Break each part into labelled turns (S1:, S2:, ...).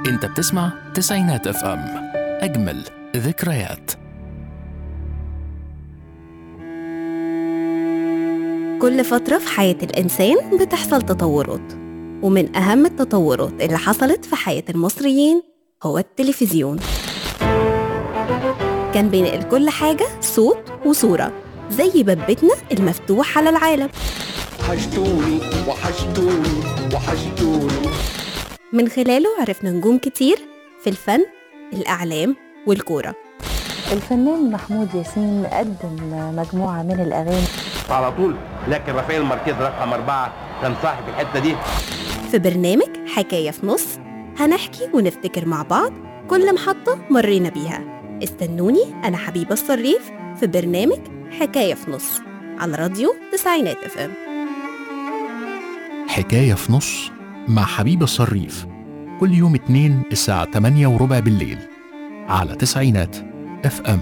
S1: انت بتسمع تسعينات اف ام اجمل ذكريات
S2: كل فترة في حياة الإنسان بتحصل تطورات ومن أهم التطورات اللي حصلت في حياة المصريين هو التلفزيون كان بينقل كل حاجة صوت وصورة زي باب بيتنا المفتوح على العالم
S3: وحشتوني وحشتوني وحشتوني
S2: من خلاله عرفنا نجوم كتير في الفن الإعلام والكورة
S4: الفنان محمود ياسين قدم مجموعة من الأغاني
S5: على طول لكن رافائيل ماركيز رقم أربعة كان صاحب الحتة دي
S2: في برنامج حكاية في نص هنحكي ونفتكر مع بعض كل محطة مرينا بيها استنوني أنا حبيبة الصريف في برنامج حكاية في نص على راديو تسعينات اف ام
S1: حكاية في نص مع حبيب الصريف كل يوم اتنين الساعة 8 وربع بالليل على تسعينات اف ام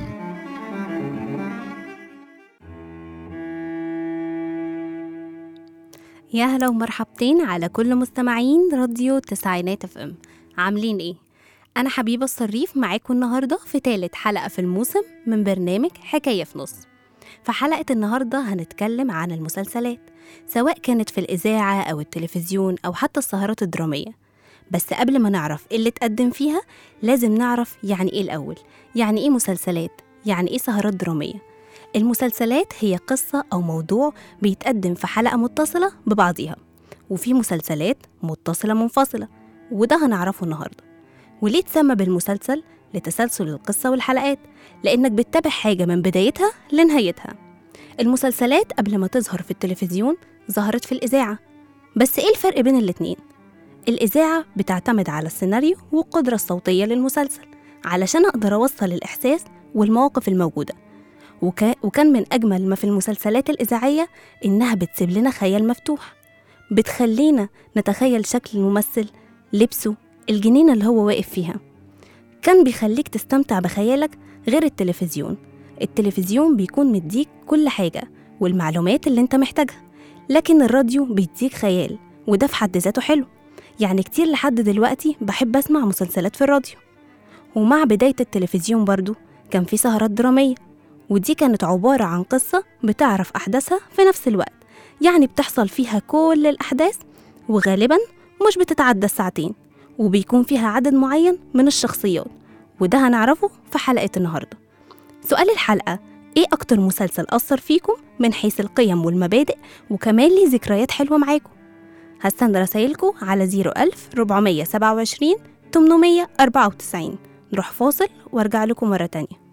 S2: يا هلا ومرحبتين على كل مستمعين راديو تسعينات اف ام عاملين ايه؟ أنا حبيبة الصريف معاكم النهاردة في تالت حلقة في الموسم من برنامج حكاية في نص في حلقة النهاردة هنتكلم عن المسلسلات سواء كانت في الإذاعة أو التلفزيون أو حتى السهرات الدرامية بس قبل ما نعرف إيه اللي اتقدم فيها لازم نعرف يعني إيه الأول يعني إيه مسلسلات يعني إيه سهرات درامية المسلسلات هي قصة أو موضوع بيتقدم في حلقة متصلة ببعضها وفي مسلسلات متصلة منفصلة وده هنعرفه النهاردة وليه اتسمى بالمسلسل لتسلسل القصة والحلقات لأنك بتتابع حاجة من بدايتها لنهايتها المسلسلات قبل ما تظهر في التلفزيون ظهرت في الإذاعة بس إيه الفرق بين الاتنين؟ الإذاعة بتعتمد على السيناريو والقدرة الصوتية للمسلسل علشان أقدر أوصل الإحساس والمواقف الموجودة وكا وكان من أجمل ما في المسلسلات الإذاعية إنها بتسيب لنا خيال مفتوح بتخلينا نتخيل شكل الممثل لبسه الجنينة اللي هو واقف فيها كان بيخليك تستمتع بخيالك غير التلفزيون التلفزيون بيكون مديك كل حاجة والمعلومات اللي انت محتاجها لكن الراديو بيديك خيال وده في حد ذاته حلو يعني كتير لحد دلوقتي بحب أسمع مسلسلات في الراديو ومع بداية التلفزيون برضو كان في سهرات درامية ودي كانت عبارة عن قصة بتعرف أحداثها في نفس الوقت يعني بتحصل فيها كل الأحداث وغالبا مش بتتعدى الساعتين وبيكون فيها عدد معين من الشخصيات وده هنعرفه في حلقة النهاردة سؤال الحلقة إيه أكتر مسلسل أثر فيكم من حيث القيم والمبادئ وكمان ليه ذكريات حلوة معاكم هستنى رسايلكم على 01000 427 894 نروح فاصل وارجع لكم مرة تانية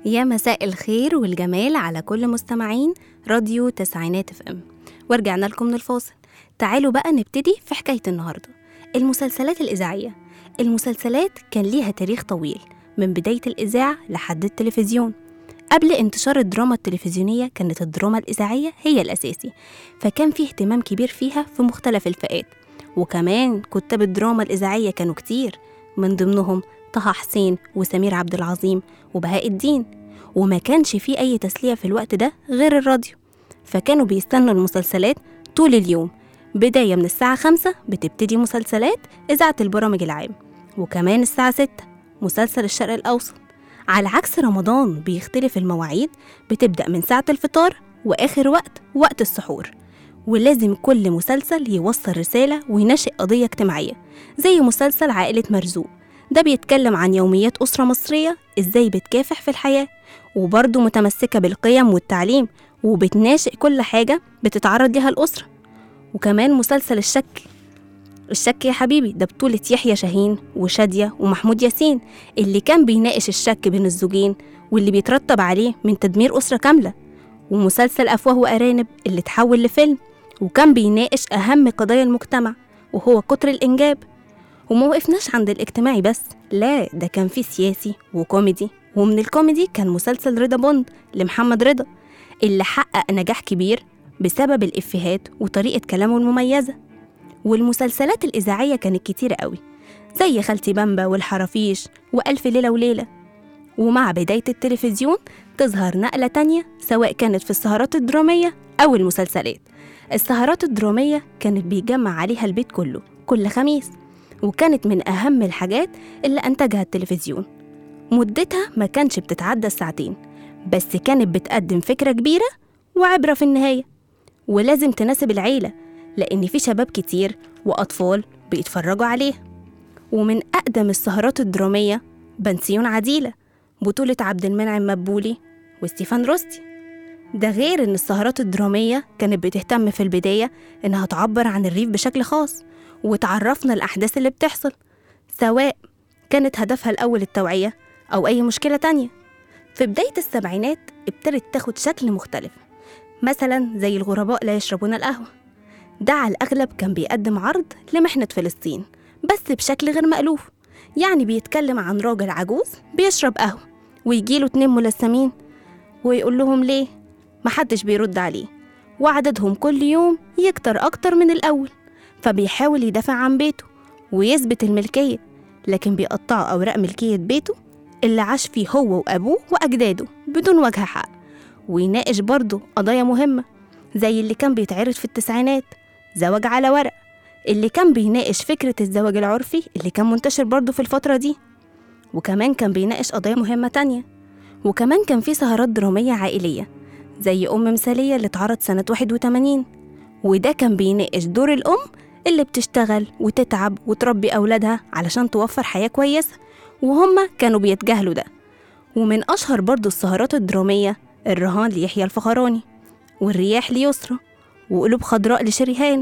S2: يا مساء الخير والجمال على كل مستمعين راديو تسعينات اف ام ورجعنا لكم من الفاصل تعالوا بقى نبتدي في حكاية النهاردة المسلسلات الإذاعية المسلسلات كان ليها تاريخ طويل من بداية الإذاعة لحد التلفزيون قبل انتشار الدراما التلفزيونية كانت الدراما الإذاعية هي الأساسي فكان فيه اهتمام كبير فيها في مختلف الفئات وكمان كتاب الدراما الإذاعية كانوا كتير من ضمنهم طه حسين وسمير عبد العظيم وبهاء الدين وما كانش فيه أي تسلية في الوقت ده غير الراديو فكانوا بيستنوا المسلسلات طول اليوم بداية من الساعة خمسة بتبتدي مسلسلات إذاعة البرامج العام وكمان الساعة ستة مسلسل الشرق الأوسط على عكس رمضان بيختلف المواعيد بتبدأ من ساعة الفطار وآخر وقت وقت السحور ولازم كل مسلسل يوصل رسالة وينشئ قضية اجتماعية زي مسلسل عائلة مرزوق ده بيتكلم عن يوميات أسرة مصرية إزاي بتكافح في الحياة وبرضه متمسكة بالقيم والتعليم وبتناشئ كل حاجة بتتعرض لها الأسرة وكمان مسلسل الشك الشك يا حبيبي ده بطولة يحيى شاهين وشادية ومحمود ياسين اللي كان بيناقش الشك بين الزوجين واللي بيترتب عليه من تدمير أسرة كاملة ومسلسل أفواه وأرانب اللي اتحول لفيلم وكان بيناقش أهم قضايا المجتمع وهو كتر الإنجاب وما وقفناش عند الاجتماعي بس لا ده كان فيه سياسي وكوميدي ومن الكوميدي كان مسلسل رضا بوند لمحمد رضا اللي حقق نجاح كبير بسبب الإفيهات وطريقة كلامه المميزة والمسلسلات الإذاعية كانت كتيرة قوي زي خالتي بامبا والحرافيش وألف ليلة وليلة ومع بداية التلفزيون تظهر نقلة تانية سواء كانت في السهرات الدرامية أو المسلسلات السهرات الدرامية كانت بيجمع عليها البيت كله كل خميس وكانت من أهم الحاجات اللي أنتجها التلفزيون مدتها ما كانش بتتعدى الساعتين بس كانت بتقدم فكرة كبيرة وعبرة في النهاية ولازم تناسب العيلة لأن في شباب كتير وأطفال بيتفرجوا عليها ومن أقدم السهرات الدرامية بنسيون عديلة بطولة عبد المنعم مبولي وستيفان روستي ده غير إن السهرات الدرامية كانت بتهتم في البداية إنها تعبر عن الريف بشكل خاص وتعرفنا الأحداث اللي بتحصل سواء كانت هدفها الأول التوعية أو أي مشكلة تانية في بداية السبعينات ابتدت تاخد شكل مختلف مثلا زي الغرباء لا يشربون القهوة ده على الأغلب كان بيقدم عرض لمحنة فلسطين بس بشكل غير مألوف يعني بيتكلم عن راجل عجوز بيشرب قهوة ويجيله اتنين ملثمين ويقول لهم ليه محدش بيرد عليه وعددهم كل يوم يكتر أكتر من الأول فبيحاول يدافع عن بيته ويثبت الملكية لكن بيقطعوا أوراق ملكية بيته اللي عاش فيه هو وأبوه وأجداده بدون وجه حق ويناقش برضه قضايا مهمة زي اللي كان بيتعرض في التسعينات زواج على ورق اللي كان بيناقش فكرة الزواج العرفي اللي كان منتشر برضه في الفترة دي وكمان كان بيناقش قضايا مهمة تانية وكمان كان في سهرات درامية عائلية زي أم مثالية اللي اتعرض سنة 81 وده كان بيناقش دور الأم اللي بتشتغل وتتعب وتربي أولادها علشان توفر حياة كويسة وهم كانوا بيتجاهلوا ده ومن أشهر برضو السهرات الدرامية الرهان ليحيى الفخراني والرياح ليسرى وقلوب خضراء لشريهان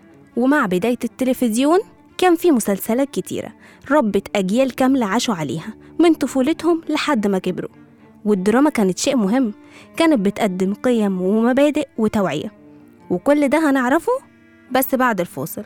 S2: ومع بداية التلفزيون كان في مسلسلات كتيرة ربت أجيال كاملة عاشوا عليها من طفولتهم لحد ما كبروا والدراما كانت شيء مهم كانت بتقدم قيم ومبادئ وتوعية وكل ده هنعرفه بس بعد الفاصل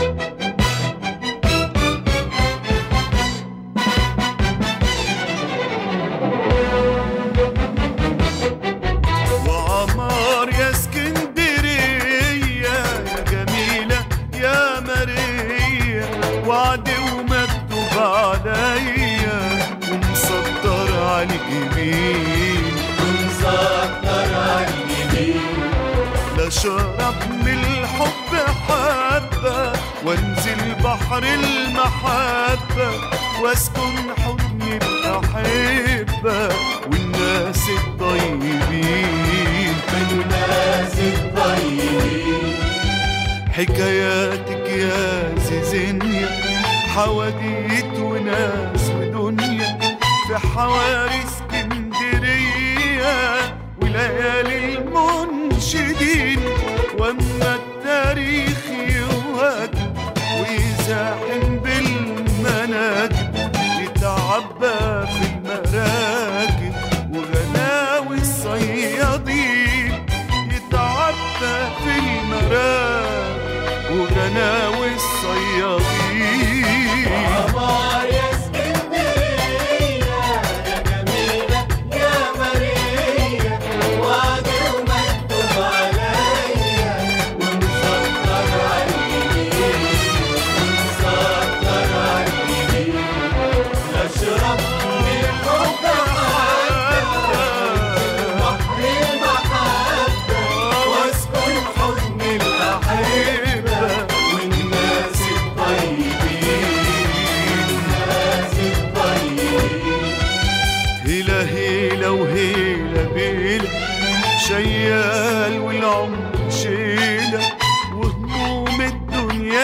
S6: وعمار يا اسكندرية يا جميلة يا ماريا وعد ومكتوب عليا ومسطر على الجبين ومسطر على الجبين لا شرب من الحب حبة وانزل بحر المحبة واسكن حضن الأحبة والناس الطيبين والناس الطيبين حكاياتك يا زيزينيا حواديت وناس ودنيا في حواري اسكندرية وليالي المنشدين واما التاريخ يوهج ويزاحم بالمناكب يتعبى في المراكب وغنى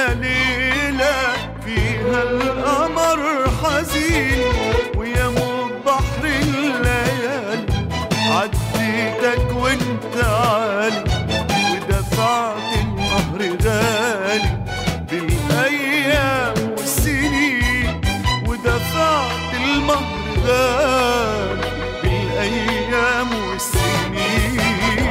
S6: ليلة فيها القمر حزين ويموت بحر الليالي عديتك وانت عالي ودفعت المهر غالي بالايام والسنين ودفعت المهر غالي بالايام والسنين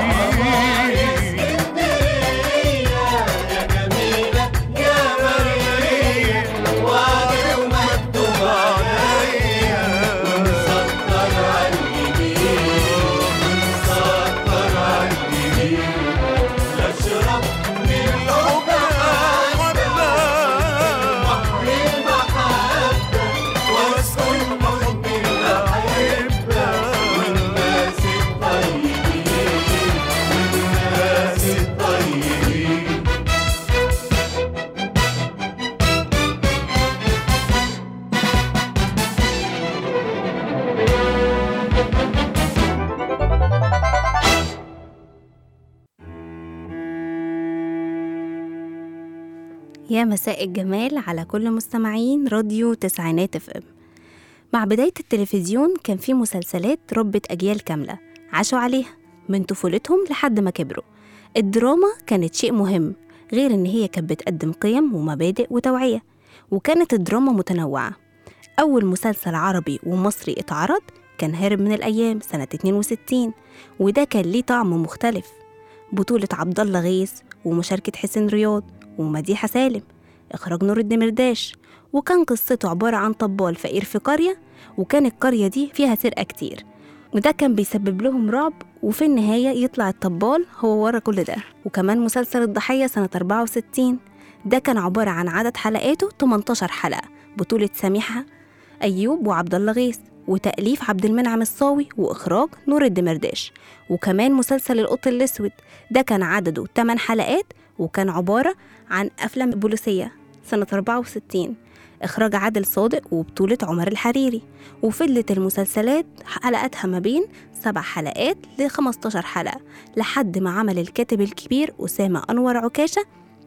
S2: يا مساء الجمال على كل مستمعين راديو تسعينات اف ام مع بداية التلفزيون كان في مسلسلات ربت أجيال كاملة عاشوا عليها من طفولتهم لحد ما كبروا الدراما كانت شيء مهم غير إن هي كانت بتقدم قيم ومبادئ وتوعية وكانت الدراما متنوعة أول مسلسل عربي ومصري اتعرض كان هارب من الأيام سنة 62 وده كان ليه طعم مختلف بطولة عبد الله غيث ومشاركة حسين رياض ومديحة سالم إخراج نور الدمرداش وكان قصته عبارة عن طبال فقير في قرية وكان القرية دي فيها سرقة كتير وده كان بيسبب لهم رعب وفي النهاية يطلع الطبال هو ورا كل ده وكمان مسلسل الضحية سنة 64 ده كان عبارة عن عدد حلقاته 18 حلقة بطولة سميحة أيوب وعبد الله غيث وتأليف عبد المنعم الصاوي وإخراج نور الدمرداش وكمان مسلسل القط الأسود ده كان عدده 8 حلقات وكان عبارة عن أفلام بوليسية سنة 64 إخراج عادل صادق وبطولة عمر الحريري وفضلت المسلسلات حلقاتها ما بين سبع حلقات ل 15 حلقة لحد ما عمل الكاتب الكبير أسامة أنور عكاشة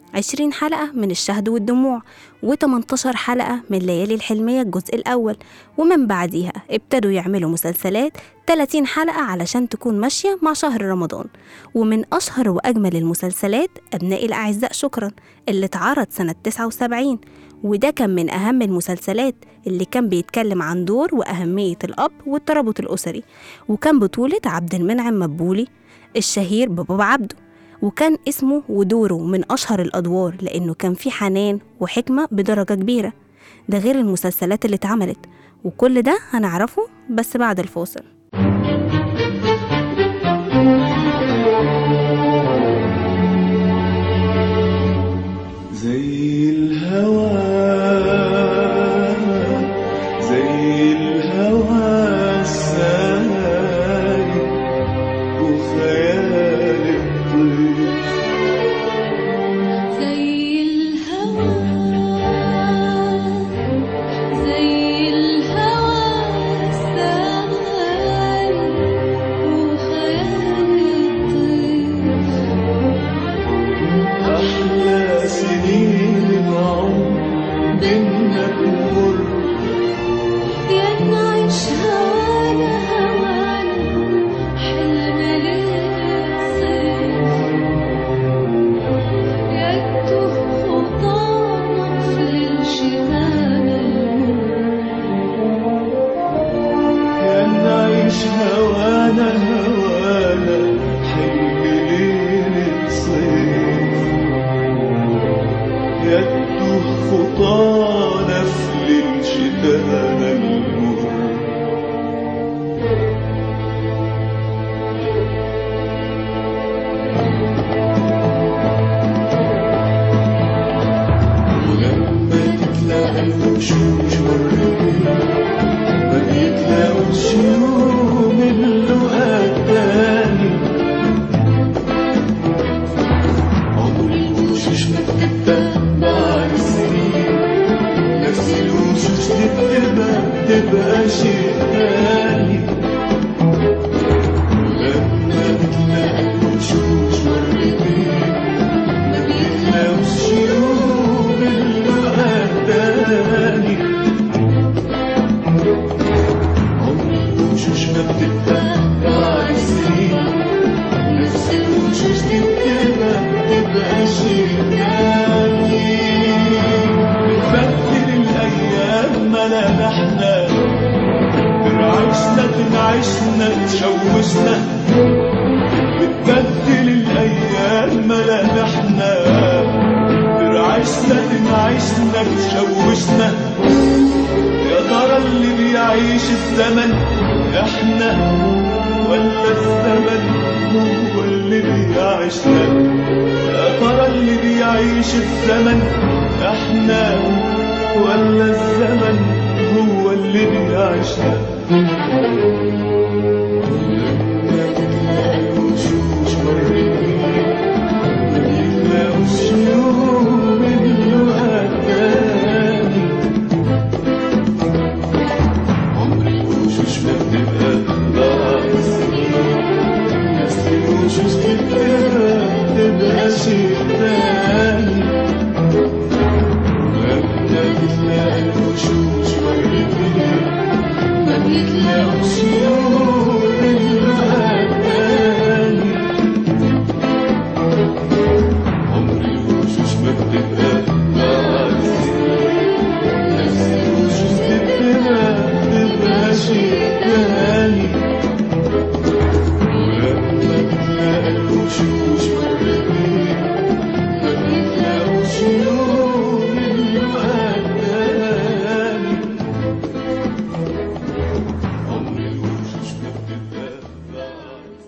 S2: 20 حلقة من الشهد والدموع و18 حلقة من ليالي الحلمية الجزء الأول ومن بعديها ابتدوا يعملوا مسلسلات 30 حلقة علشان تكون ماشية مع شهر رمضان ومن أشهر وأجمل المسلسلات أبناء الأعزاء شكرا اللي اتعرض سنة 79 وده كان من أهم المسلسلات اللي كان بيتكلم عن دور وأهمية الأب والترابط الأسري وكان بطولة عبد المنعم مبولي الشهير ببابا عبده وكان اسمه ودوره من أشهر الأدوار لأنه كان فيه حنان وحكمة بدرجة كبيرة ده غير المسلسلات اللي اتعملت وكل ده هنعرفه بس بعد الفاصل
S6: زي الهوى زي الهوى السايق وخيال الطير
S7: زي الهوى زي الهوى السايق وخيال الطير
S6: أحلى سنين العمر بينا تمر
S7: يا نعيش هوانا هوانا حلم للصيف يا تهف خطانا في الشتاء
S6: يا نعيش هوانا هوانا حلم ليلة صيف يا تدوخ خطانا في ليل شتانا المر ولما تتلاقى الوشوش مرتين ما بيتلاقوش يوم اللقاء التاني عمر الوشوش ما بتبقى مع السنين نفس الوشوش اللي بتبقى بتبقى شيء تاني لما بتلاقى الوشوش مرتين ما بيتلاقوش يوم احنا ترعشنا تنعشنا تشوشنا بتبدل الايام ملامحنا ترعشنا تنعشنا تشوشنا يا ترى اللي بيعيش الزمن احنا ولا الزمن هو اللي بيعيشنا يا ترى اللي بيعيش الزمن احنا ولا الزمن هو اللي بيعيشنا لما تتلاقى الوشوش مرتين ما بيلاقوش يوم اللقاء التاني عمر الوشوش ما بتبقى ناقص ناس الوشوش تبقى تبقى شيء تاني لما تتلاقى الوشوش مرتين ما بيتلاقوش يوم اللقاء التاني عمر الوشوش ما بتبقى ناقص نفس الوشوش تبقى تبقى شيء تاني ولما تلاقي الوشوش مرتين ما بيتلاقوش يوم اللقاء التاني عمر الوشوش ما بتبقى ناقص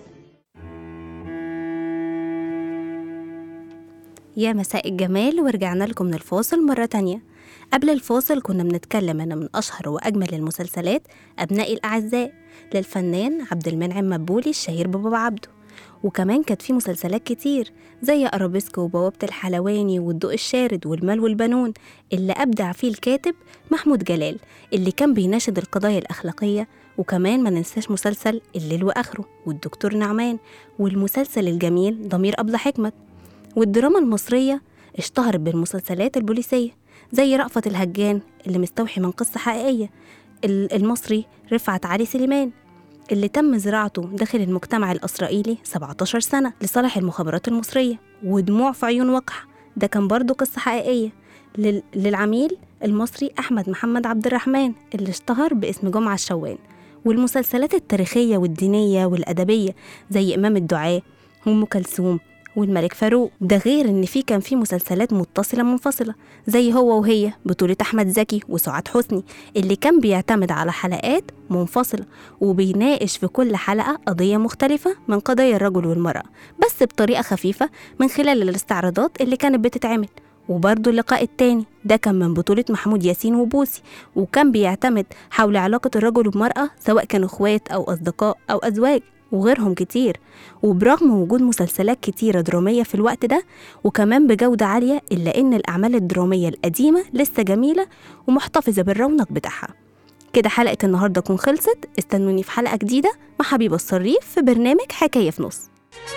S2: يا مساء الجمال ورجعنا لكم من الفاصل مرة تانية قبل الفاصل كنا بنتكلم أن من أشهر وأجمل المسلسلات أبنائي الأعزاء للفنان عبد المنعم مدبولي الشهير ببابا عبده وكمان كانت في مسلسلات كتير زي أرابيسكو وبوابة الحلواني والضوء الشارد والمال والبنون اللي أبدع فيه الكاتب محمود جلال اللي كان بيناشد القضايا الأخلاقية وكمان ما ننساش مسلسل الليل وآخره والدكتور نعمان والمسلسل الجميل ضمير أبلة حكمت والدراما المصرية اشتهرت بالمسلسلات البوليسية زي رأفت الهجان اللي مستوحي من قصة حقيقية ال- المصري رفعت علي سليمان اللي تم زراعته داخل المجتمع الإسرائيلي 17 سنة لصالح المخابرات المصرية ودموع في عيون وقح ده كان برضه قصة حقيقية لل- للعميل المصري أحمد محمد عبد الرحمن اللي اشتهر باسم جمعة الشوان والمسلسلات التاريخية والدينية والأدبية زي إمام الدعاء وأم كلثوم والملك فاروق ده غير ان في كان في مسلسلات متصله منفصله زي هو وهي بطوله احمد زكي وسعاد حسني اللي كان بيعتمد على حلقات منفصله وبيناقش في كل حلقه قضيه مختلفه من قضايا الرجل والمراه بس بطريقه خفيفه من خلال الاستعراضات اللي كانت بتتعمل وبرضه اللقاء التاني ده كان من بطولة محمود ياسين وبوسي وكان بيعتمد حول علاقة الرجل والمرأة سواء كانوا اخوات أو أصدقاء أو أزواج وغيرهم كتير وبرغم وجود مسلسلات كتيرة درامية في الوقت ده وكمان بجودة عالية إلا إن الأعمال الدرامية القديمة لسه جميلة ومحتفظة بالرونق بتاعها كده حلقة النهاردة تكون خلصت استنوني في حلقة جديدة مع حبيبة الصريف في برنامج حكاية في نص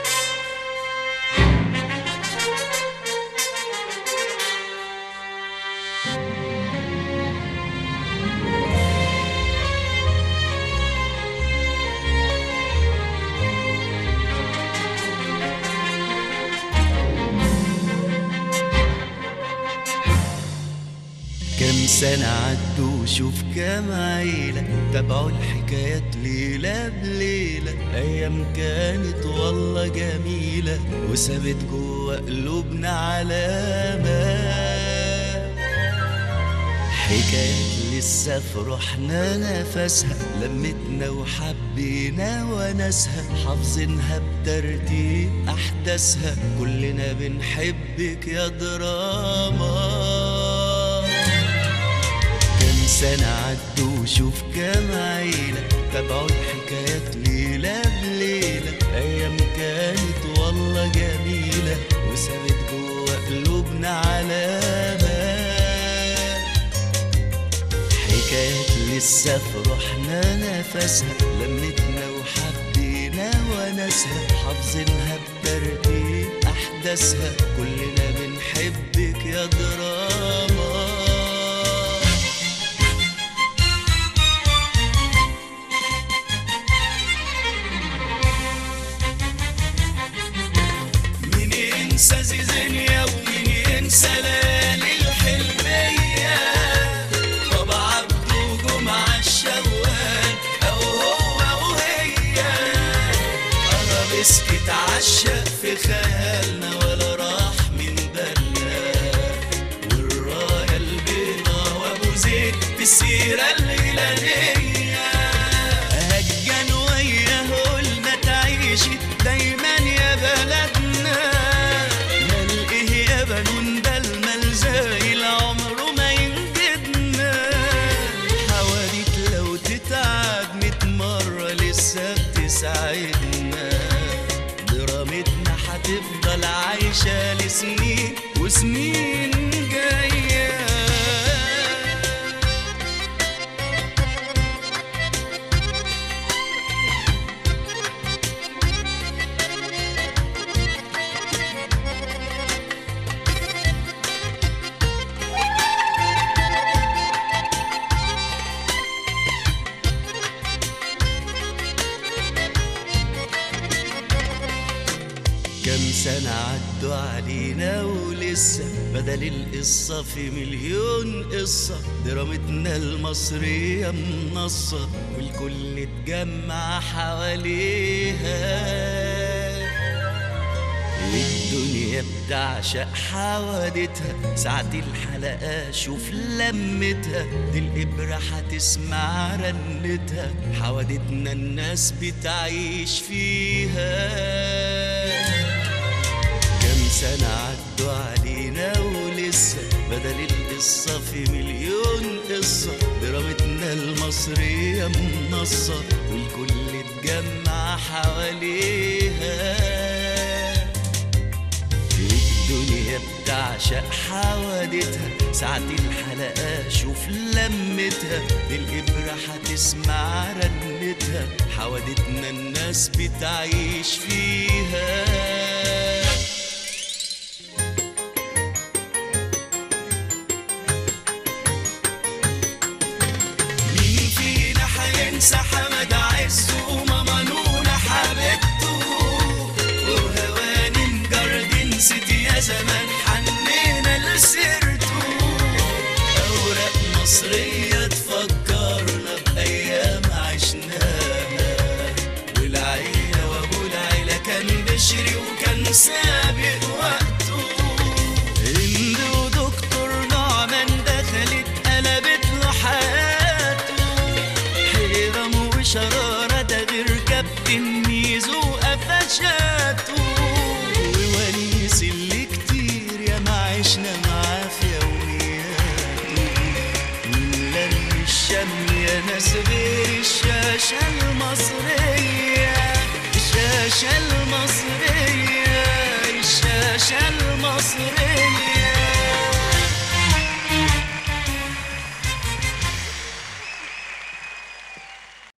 S8: كم سنة عدوا وشوف كام عيلة تابعوا الحكايات ليلة بليلة أيام كانت والله جميلة وسابت جوا قلوبنا علامات حكايات لسه في روحنا نفسها لمتنا وحبينا وناسها حافظينها بترتيب أحداثها كلنا بنحبك يا دراما كم سنة عدوا وشوف كام عيلة تابعوا الحكايات ليلة بليلة أيام كانت والله جميلة وسابت جوا قلوبنا علامات حكايات لسه في روحنا نفسها لمتنا وحبينا وناسها حافظينها بترتيب أحداثها كلنا بنحبك يا دراما مين ينسى زيزينيا ومين ينسى ليالي الحلمية بابا عبده سنين وسنين جايه كم سنة عدوا علينا ولسه بدل القصة في مليون قصة درامتنا المصرية منصة والكل اتجمع حواليها الدنيا بتعشق حوادتها ساعة الحلقة شوف لمتها دي الإبرة هتسمع رنتها حوادتنا الناس بتعيش فيها كم سنة عدوا علينا ولسه بدل القصة في مليون قصة درامتنا المصرية منصة والكل اتجمع حواليها الدنيا بتعشق حوادتها ساعة الحلقة شوف لمتها الإبرة هتسمع رنتها حوادتنا الناس بتعيش فيها مين فينا هينسى حمد عز وماما نونا حبيبته وهواني جاردن سيتي يا زمان حنينا لسيرته أوراق مصرية تفكرنا بأيام عشناها والعيلة وأبو العيلة كان بشري وكان سابق وقته هند ودكتور نعمان دخلت قلبت له حياته حيرم وشرارة ده غير كابتن ميزو قفشاته وونيس اللي كتير يا ما عشنا معاه في يومياته لم الشم يا ناس غير